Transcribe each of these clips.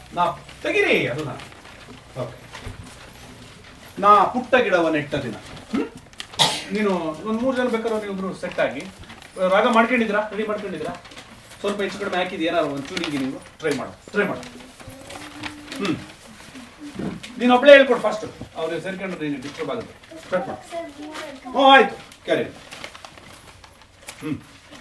ನಾ ತೆಗಿರಿ ಅದನ್ನ ಓಕೆ ನಾ ಪುಟ್ಟ ಗಿಡವ ನೆಟ್ಟ ದಿನ ಹ್ಮ್? ನೀನು ಒಂದು ಮೂರು ಜನ ಬೇಕಾದ್ರೆ ನೀವಿಬ್ರು ಸೆಟ್ ಆಗಿ ರಾಗ ಮಾಡ್ಕೊಂಡಿದ್ರಾ ರೆಡಿ ಮಾಡ್ಕೊಂಡಿದ್ರಾ ಸ್ವಲ್ಪ ಹೆಚ್ಚು ಕಡಿಮೆ ಹಾಕಿದ್ದು ಏನಾದ್ರು ಒಂದು ಚೂಡಿಗೆ ನೀವು ಟ್ರೈ ಮಾಡು ಟ್ರೈ ಮಾಡು ಹ್ಮ್ ನೀನು ಒಬ್ಬಳೇ ಹೇಳ್ಕೊಡು ಫಸ್ಟ್ ಅವ್ರಿಗೆ ಸೇರ್ಕೊಂಡ್ರೆ ನೀನು ಡಿಸ್ಟರ್ಬ್ ಆಗುತ್ತೆ ಸ್ಟಾರ್ಟ್ ಮಾಡು ಹ್ಞೂ ಆಯ್ತು ಕ್ಯಾರಿ ಹ್ಮ್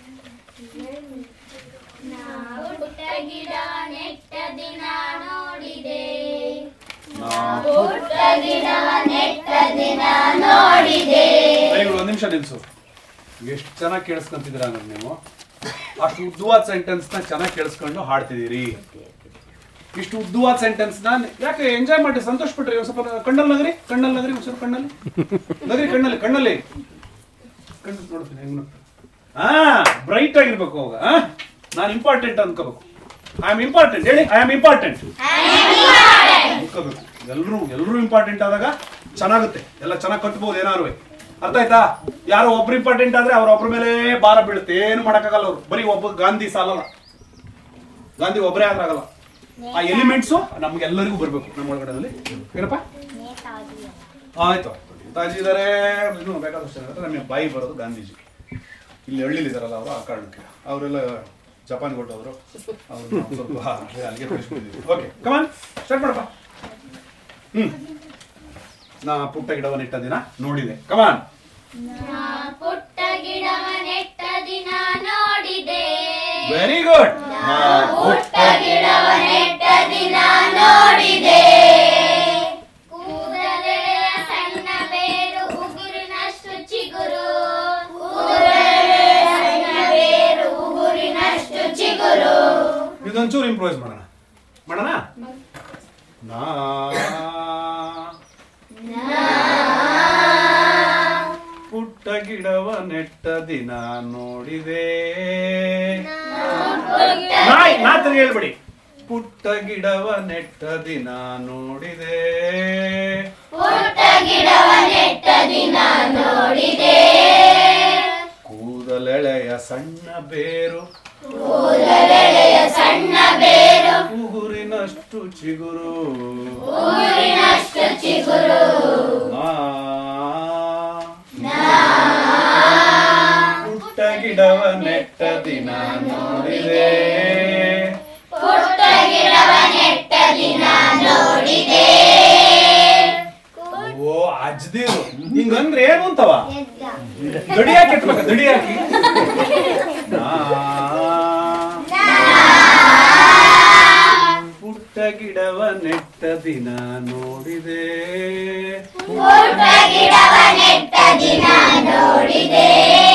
ಪುಟ್ಟ ಗಿಡ ನೆಟ್ಟ ದಿನ ನೋಡಿದೆ ನಾ ಪುಟ್ಟ ಗಿಡ ನೆಟ್ಟ ದಿನ ನೋಡಿದೆ ದಯವಿಟ್ಟು ಒಂದು ನಿಮಿಷ ನಿಲ್ಸು ಎಷ್ಟು ಚೆನ್ನಾಗಿ ಕೇಳಿಸ್ಕೊಂತಿದ್ದೀರಾ ಅಂದ್ರೆ ನೀವು ಅಷ್ಟು ಉದ್ದವಾದ ಸೆಂಟೆನ್ಸ್ನ ಚೆನ್ನಾಗಿ ಕೇಳಿಸ್ಕೊಂಡು ಹಾಡ್ತಿದ್ದೀರಿ ಇಷ್ಟು ಉದ್ದವಾದ ಸೆಂಟೆನ್ಸ್ನ ಯಾಕೆ ಎಂಜಾಯ್ ಮಾಡಿ ಸಂತೋಷ ಪಟ್ರಿ ಒಂದ್ ಸ್ವಲ್ಪ ಕಣ್ಣಲ್ಲಿ ನಗರಿ ಕಣ್ಣಲ್ಲಿ ನಗರಿ ಒಂದ್ ಸ್ವಲ್ಪ ಕಣ್ಣಲ್ಲಿ ನಗರಿ ಕಣ್ಣಲ್ಲಿ ಕಣ್ಣಲ್ಲಿ ಕಣ್ಣು ನೋಡ್ತೀನಿ ಹೆಂಗ್ ನೋಡ್ತೀನಿ ಹಾ ಬ್ರೈಟ್ ಆಗಿರ್ಬೇಕು ಅವಾಗ ನಾನು ಇಂಪಾರ್ಟೆಂಟ್ ಅನ್ಕೋಬೇಕು ಐ ಆಮ್ ಇಂಪಾರ್ಟೆಂಟ್ ಹೇಳಿ ಐ ಆಮ್ ಇಂಪಾರ್ಟೆಂಟ್ ಅನ್ಕೋಬೇಕು ಎಲ್ಲರೂ ಎಲ್ಲರೂ ಇಂಪಾರ್ಟೆಂಟ್ ಆದಾಗ ಚೆನ್ನಾಗುತ್ತೆ ಎಲ್ಲ ಚೆನ್ನಾಗಿ ಕಟ್ಬೋದು ಏನಾರು ಅರ್ಥ ಆಯ್ತಾ ಯಾರೋ ಒಬ್ರು ಇಂಪಾರ್ಟೆಂಟ್ ಆದ್ರೆ ಅವ್ರ ಒಬ್ರ ಮೇಲೆ ಭಾರ ಬೀಳುತ್ತೆ ಏನು ಮಾಡಕ್ಕಾಗಲ್ಲ ಅವ್ರು ಬರೀ ಒಬ್ಬ ಗಾಂಧಿ ಸಾಲಲ್ಲ ಗಾಂಧಿ ಒಬ್ಬರೇ ಆದ್ರೆ ಆಗಲ್ಲ ಆ ಎಲಿಮೆಂಟ್ಸು ನಮ್ಗೆಲ್ಲರಿಗೂ ಬರ್ಬೇಕು ನಮ್ಮ ಒಳಗಡೆನಲ್ಲಿ ಏನಪ್ಪ ಆಯ್ತು ನೇತಾಜಿ ಇದಾರೆ ಇನ್ನೂ ಬೇಕಾದಷ್ಟು ಜನ ಇದಾರೆ. ನಮಗೆ ಬಾಯಿ ಬರೋದು ಗಾಂಧೀಜಿ ಇಲ್ಲಿ ಹಳ್ಳಿಲಿದಾರಲ್ಲ ಅವರು ಆ ಕಾರಣಕ್ಕೆ ಅವರೆಲ್ಲ ಜಪಾನ್ ಕೊಟ್ಟವರು ಅವ್ರು ಸ್ವಲ್ಪ ಅಲ್ಲಿಗೆ ಕಳಿಸ್ಬಿಟ್ಟಿದ್ವಿ ಓಕೆ ಕಮಾನ್ ಸ್ಟಾರ್ಟ್ ಮಾಡಪ್ಪ ಹ್ಮ್ ನಾ ಪುಟ್ಟ ಗಿಡವ ನೆಟ್ಟ ದಿನ ನೋಡಿದೆ ಕಮಾನ್ ನಾ ಪುಟ್ಟ ಗಿಡವ ನೆಟ್ಟ ದಿನ ನೋಡಿದೆ ವೆರಿ ಗುಡ್ ಪುಟ್ಟ ಗಿಡವ ನೆಟ್ಟ ದಿನ ನೋಡಿದೆ ಕೂದಲೆಳೆಯ ಸಣ್ಣ ಬೇರು ಉಗುರಿನಷ್ಟು ಚಿಗುರು ಕೂದಲೆಳೆಯ ಸಣ್ಣ ಬೇರು ಉಗುರಿನಷ್ಟು ಚಿಗುರು ಇದೊಂಚೂರು ಇಂಪ್ರೂವೈಸ್ ಮಾಡೋಣ ಮಾಡೋಣ ನಾ ಪುಟ್ಟ ಗಿಡವ ನೆಟ್ಟ ದಿನ ನೋಡಿದೆ ನಾಯ್ ನಾತನ ಹೇಳ್ಬಿಡಿ ಪುಟ್ಟ ಗಿಡವ ನೆಟ್ಟ ದಿನ ನೋಡಿದೆ ಪುಟ್ಟ ಗಿಡವ ನೆಟ್ಟ ದಿನ ನೋಡಿದೆ ಕೂದಲೆಳೆಯ ಸಣ್ಣ ಬೇರು ಕೂದಲೆಳೆಯ ಸಣ್ಣ ಬೇರು ಉಗುರಿನಷ್ಟು ಚಿಗುರು ಊರಿನಷ್ಟು ಚಿಗುರು ನಾ ಪುಟ್ಟ ಗಿಡವ ನೆಟ್ಟ ದಿನ ನೋಡಿದೆ ಪುಟ್ಟ ಗಿಡವ ನೆಟ್ಟ ದಿನ ನೋಡಿದೆ ಓ ಅಜ್ದಿರು ಹಿಂಗಂದ್ರೆ ಏನು ಅಂತವ ದಡಿ ಹಾಕಿ ಇಟ್ಬೇಕ ದಡಿ ಹಾಕಿ ನಾ ಪುಟ್ಟ ಗಿಡವ ನೆಟ್ಟ ದಿನ ನೋಡಿದೆ ಪುಟ್ಟ ಗಿಡವ ನೆಟ್ಟ ದಿನ ನೋಡಿದೆ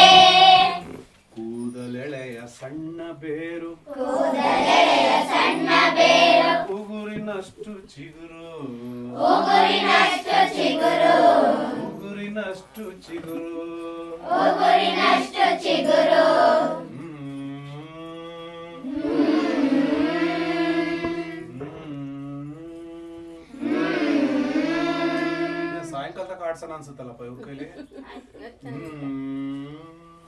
ಕೂದಲೆಳೆಯ ಸಣ್ಣ ಬೇರು ಕೂದಲೆಳೆಯ ಸಣ್ಣ ಬೇರು ಉಗುರಿನಷ್ಟು ಚಿಗುರು ಉಗುರಿನಷ್ಟು ಚಿಗುರು ಉಗುರಿನಷ್ಟು ಚಿಗುರು ಉಗುರಿನಷ್ಟು ಚಿಗುರು ಸಾಯಂಕಾಲ ತನಕ ಆಡ್ಸೋಣ ಅನ್ಸುತ್ತಲ್ಲಪ್ಪ ಇವ್ರ ಕೈಲಿ ಹ್ಮ್.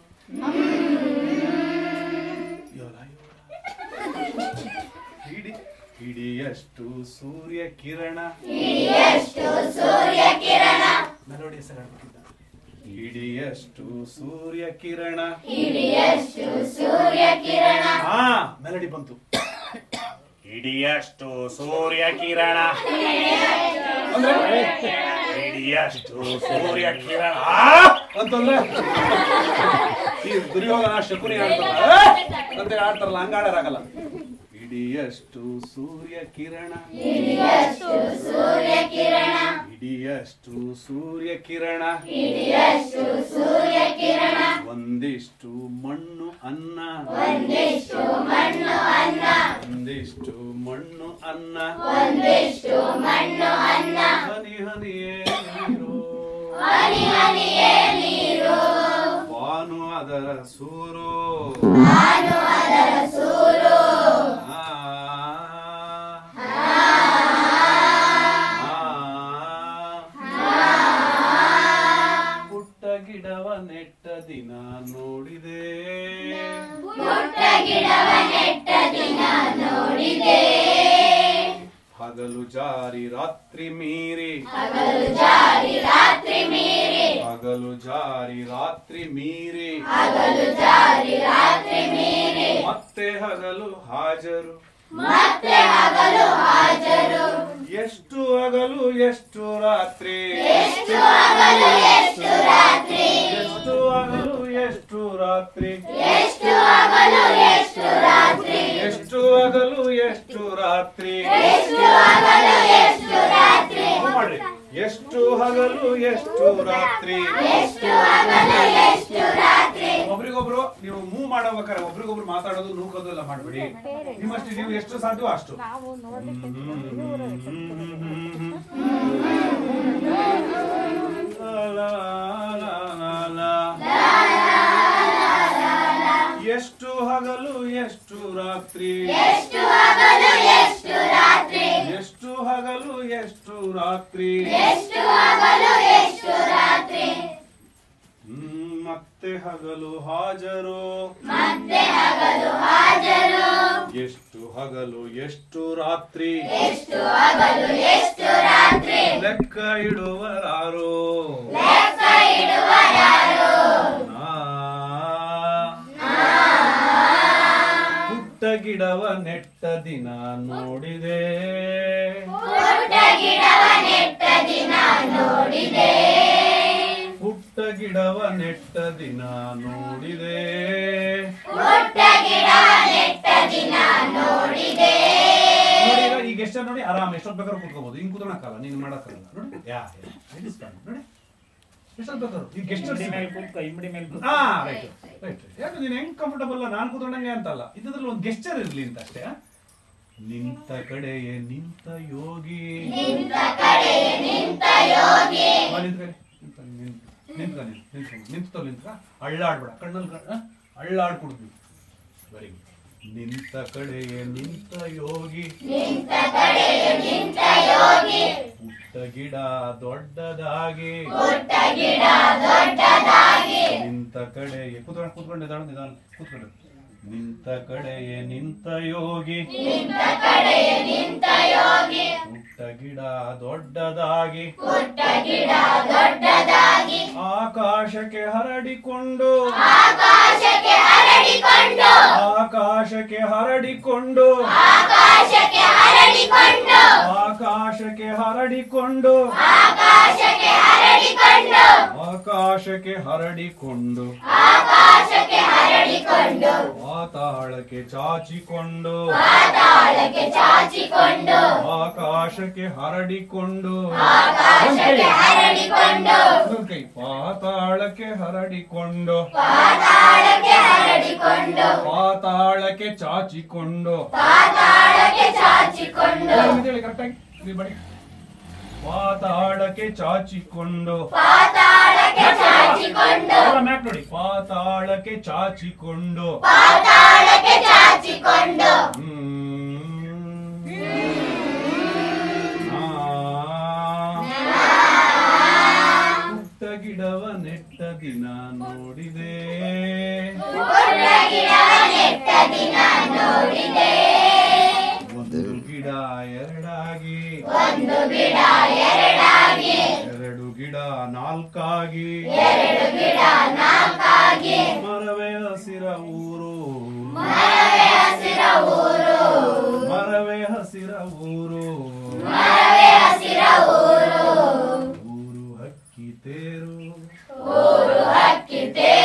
ಯೋಲ, ಯೋಲ. ಹಿಡಿ ಹಿಡಿಯಷ್ಟು ಸೂರ್ಯ ಕಿರಣ ಹಿಡಿಯಷ್ಟು ಸೂರ್ಯ ಕಿರಣ ಮೆಲೋಡಿ ಹೆಸರು ಹೇಳ್ಬಿಟ್ಟಿದ್ದ ಹಿಡಿಯಷ್ಟು ಸೂರ್ಯ ಕಿರಣ ಹಿಡಿಯಷ್ಟು ಸೂರ್ಯ ಕಿರಣ ಹಾ ಮೆಲಡಿ ಬಂತು ಹಿಡಿಯಷ್ಟು ಸೂರ್ಯ ಕಿರಣ ಅಂದ್ರೆ ಹಿಡಿಯಷ್ಟು ಸೂರ್ಯ ಕಿರಣ ಆ! ಅಂತಂದ್ರೆ ಈ ದುರ್ಯೋಧನ ಶಕುನಿ ಆಡ್ತಾರ ಅಂತ ಆಡ್ತಾರಲ್ಲ ಹಂಗ ಆಡೋರಾಗಲ್ಲ ಹಿಡಿಯಷ್ಟು ಸೂರ್ಯ ಕಿರಣ ಹಿಡಿಯಷ್ಟು ಸೂರ್ಯ ಕಿರಣ ಹಿಡಿಯಷ್ಟು ಸೂರ್ಯ ಕಿರಣ ಹಿಡಿಯಷ್ಟು ಸೂರ್ಯ ಕಿರಣ ಒಂದಿಷ್ಟು ಮಣ್ಣು ಅನ್ನ ಒಂದಿಷ್ಟು ಮಣ್ಣು ಅನ್ನ ಒಂದಿಷ್ಟು ಮಣ್ಣು ಅನ್ನ ಒಂದಿಷ್ಟು ಮಣ್ಣು ಅನ್ನ ಹನಿ ಹನಿಯೇ ನೀರು ಹನಿ ಹನಿಯೇ ನೀರು ಬಾನು ಅದರ ಸೂರು ನಾನು ಅದರ ಸೂರು ಆ, ಆ. ಪುಟ್ಟ ಗಿಡವ ನೆಟ್ಟ ದಿನ ನೋಡಿದೆ ಪುಟ್ಟ ಗಿಡವ ನೆಟ್ಟ ದಿನ ನೋಡಿದೆ ಹಗಲು ಜಾರಿ ರಾತ್ರಿ ಮೀರಿ ಹಗಲು ಜಾರಿ ರಾತ್ರಿ ಮೀರಿ ಹಗಲು ಜಾರಿ ರಾತ್ರಿ ಮೀರಿ ಹಗಲು ಜಾರಿ ರಾತ್ರಿ ಮೀರಿ ಮತ್ತೆ ಹಗಲು ಹಾಜರು ಮತ್ತೆ ಹಗಲು ಹಾಜರು ಎಷ್ಟು ಹಗಲು ಎಷ್ಟು ರಾತ್ರಿ ಎಷ್ಟು ಹಗಲು ಎಷ್ಟು ರಾತ್ರಿ ಎಷ್ಟು ಹಗಲು ಎಷ್ಟು ರಾತ್ರಿ ಎಷ್ಟು ಹಗಲು ಎಷ್ಟು ರಾತ್ರಿ ಎಷ್ಟು ಹಗಲು ಎಷ್ಟು ರಾತ್ರಿ ಎಷ್ಟು ಹಗಲು ಎಷ್ಟು ರಾತ್ರಿ ಮಾಡ್ರಿ ಎಷ್ಟು ಹಗಲು ಎಷ್ಟು ರಾತ್ರಿ ಎಷ್ಟು ಹಗಲು ಎಷ್ಟು ರಾತ್ರಿ ಒಬ್ರಿಗೊಬ್ರು ನೀವು ಮೂವ್ ಮಾಡಬೇಕಾರೆ ಒಬ್ರಿಗೊಬ್ರು ಮಾತಾಡೋದು ನೂಕೋದು ಎಲ್ಲ ಮಾಡ್ಬೇಡಿ ನಿಮ್ಮಷ್ಟು ನೀವು ಎಷ್ಟು ಸಾಧ್ಯವೋ ಅಷ್ಟು ನಾವು ನೋಡಿದ್ರೆ ಲಾ, ಲಾ, ಲಾ, ಲಾ. ಎಷ್ಟು ಹಗಲು ಎಷ್ಟು ರಾತ್ರಿ ಎಷ್ಟು ಹಗಲು ಎಷ್ಟು ರಾತ್ರಿ ಎಷ್ಟು ಹಗಲು ಎಷ್ಟು ರಾತ್ರಿ ಎಷ್ಟು ಹಗಲು ಎಷ್ಟು ರಾತ್ರಿ ಹ್ಮ್, ಮತ್ತೆ ಹಗಲು ಹಾಜರು ಮತ್ತೆ ಹಗಲು ಹಾಜರು ಎಷ್ಟು ಹಗಲು ಎಷ್ಟು ರಾತ್ರಿ ಎಷ್ಟು ಹಗಲು ಎಷ್ಟು ರಾತ್ರಿ ಲೆಕ್ಕ ಇಡುವರಾರು ಲೆಕ್ಕ ಇಡುವ ಯಾರು ನಾ. ಪುಟ್ಟ ಗಿಡವ ನೆಟ್ಟ ದಿನ ನೋಡಿದೆ ಪುಟ್ಟ ಗಿಡವ ನೆಟ್ಟ ದಿನ ನೋಡಿದೆ ಪುಟ್ಟ ಗಿಡವ ನೆಟ್ಟ ದಿನ ನೋಡಿದೆ ಪುಟ್ಟ ಗಿಡವ ನೆಟ್ಟ ದಿನ ನೋಡಿದೆ ನೋಡಿ ಈಗ ಈಗ ಎಷ್ಟ ನೋಡಿ ಆರಾಮ್ ಎಷ್ಟೊತ್ತು ಬೇಕಾದ್ರೂ ಕೂತ್ಕೋಬಹುದು ಹಿಂಗ್ ಕೂತ್ಕೊಳಕ್ಕಲ್ಲ ನೀನು ಮಾಡಕ್ಕಾಗಲ್ಲ ನೋಡಿ ಯಾ ಯಾ. It is fine. ನೋಡಿ ಎಷ್ಟೊತ್ತು ಬೇಕಾದ್ರು ಈಗ ಎಷ್ಟು ಇಮ್ಮಡಿ ಮೇಲೆ ಕೂತ್ಕೊ ಇಮ್ಮಡಿ ಮೇಲೆ ಕೂತ್ಕೊ. ಹಾ ರೈಟ್ ರೈಟ್ ಯಾಕೆ ನೀನು ಹೆಂಗ್ ಕಂಫರ್ಟಬಲ್ ನಾನು ಕೂತ್ಕೊಂಡಂಗೆ ಅಂತಲ್ಲ ಇದ್ರಲ್ಲಿ ಒಂದು ಗೆಸ್ಚರ್ ಇರ್ಲಿ ಅಂತ ಅಷ್ಟೇ ಆ? ನಿಂತ ಕಡೆಯೇ ನಿಂತ ಯೋಗಿ ನಿಂತ ಕಡೆಗೆ ನಿಂತ ಯೋಗಿ ಬಾ ನಿಂತ್ಕೊಳ್ಳಿ. ನಿಂತ್ಕೊ, ನಿಂತ್ಕೊ, ನಿಂತ್ಕೊ ನೀನು, ನಿಂತ್ಕೊ, ನಿಂತ್ಕೊ ನಿಂತ್ಕೊ ಅಳ್ಳಾಡ್ಬೇಡ ಕಣ್ಣಲ್ಲಿ ಕಣ್- ಆ? ಅಳ್ಳಾಡ್ಕೊಡ್ತೀವಿ ವೆರಿ ಗುಡ್ ನಿಂತ ಕಡೆಯೇ ನಿಂತ ಯೋಗಿ ನಿಂತ ಕಡೆಗೆ ನಿಂತ ಯೋಗಿ ಪುಟ್ಟ ಗಿಡ ದೊಡ್ಡದಾಗಿ ಪುಟ್ಟ ಗಿಡ ದೊಡ್ಡದಾಗಿ ನಿಂತ ಕಡೆಗೆ ಕೂತ್ಕೊಂಡು ಕೂತ್ಕೊಂಡು ನಿಧಾನ ನಿಧಾನ ಕೂತ್ಕೊಂಡು ನಿಂತ ಕಡೆಯೇ ನಿಂತ ಯೋಗಿ ನಿಂತ ಕಡೆಗೆ ನಿಂತ ಯೋಗಿ ಪುಟ್ಟ ಗಿಡ ದೊಡ್ಡದಾಗಿ ಪುಟ್ಟ ಗಿಡ ದೊಡ್ಡದಾಗಿ ಆಕಾಶಕ್ಕೆ ಹರಡಿಕೊಂಡು ಆಕಾಶಕ್ಕೆ ಹರಡಿಕೊಂಡು ಆಕಾಶಕ್ಕೆ ಹರಡಿಕೊಂಡು ಆಕಾಶಕ್ಕೆ ಹರಡಿಕೊಂಡು ಆಕಾಶಕ್ಕೆ ಹರಡಿಕೊಂಡು ಆಕಾಶಕ್ಕೆ ಹರಡಿಕೊಂಡು ಆಕಾಶಕ್ಕೆ ಹರಡಿಕೊಂಡು ಆಕಾಶಕ್ಕೆ ಹರಡಿಕೊಂಡು ಪಾತಾಳಕ್ಕೆ ಚಾಚಿಕೊಂಡು ಪಾತಾಳಕ್ಕೆ ಚಾಚಿಕೊಂಡು ಆಕಾಶಕ್ಕೆ ಹರಡಿಕೊಂಡು ಆಕಾಶಕ್ಕೆ ಹರಡಿಕೊಂಡು ಇನ್ನೊಂದ್ ಕೈ ಪಾತಾಳಕ್ಕೆ ಹರಡಿಕೊಂಡು ಪಾತಾಳಕ್ಕೆ ಹರಡಿಕೊಂಡು ಪಾತಾಳಕ್ಕೆ ಚಾಚಿಕೊಂಡು ಪಾತಾಳಕ್ಕೆ ಚಾಚಿಕೊಂಡು ಕರೆಕ್ಟಾಗಿ ಇಲ್ಲಿ ಬಡಿ ಪಾತಾಳಕ್ಕೆ ಚಾಚಿಕೊಂಡು ಪಾತಾಳಕ್ಕೆ ಚಾಚಿಕೊಂಡು ಎಲ್ಲ ಮ್ಯಾಕ್ ನೋಡಿ ಪಾತಾಳಕ್ಕೆ ಚಾಚಿಕೊಂಡು ಪಾತಾಳಕ್ಕೆ ಚಾಚಿಕೊಂಡು ಹ್ಮ್. ಆ. ಪುಟ್ಟ ಗಿಡವ ನೆಟ್ಟ ದಿನ ನೋಡಿದೆ ಪುಟ್ಟ ಗಿಡವ ನೆಟ್ಟ ದಿನ ನೋಡಿದೆ ಒಂದು ಗಿಡ ಎರಡಾಗಿ ಒಂದು ಗಿಡ ಎರಡಾಗಿ ಎರಡು ಗಿಡ ನಾಲ್ಕಾಗಿ ಎರಡು ಗಿಡ ನಾಲ್ಕಾಗಿ ಮರವೇ ಹಸಿರ ಊರು ಮರವೇ ಹಸಿರ ಊರು ಮರವೇ ಹಸಿರ ಊರು ಮರವೇ ಹಸಿರ ಊರು ಊರು ಹಕ್ಕಿ ತೇರು ಊರು ಹಕ್ಕಿ ತೇರು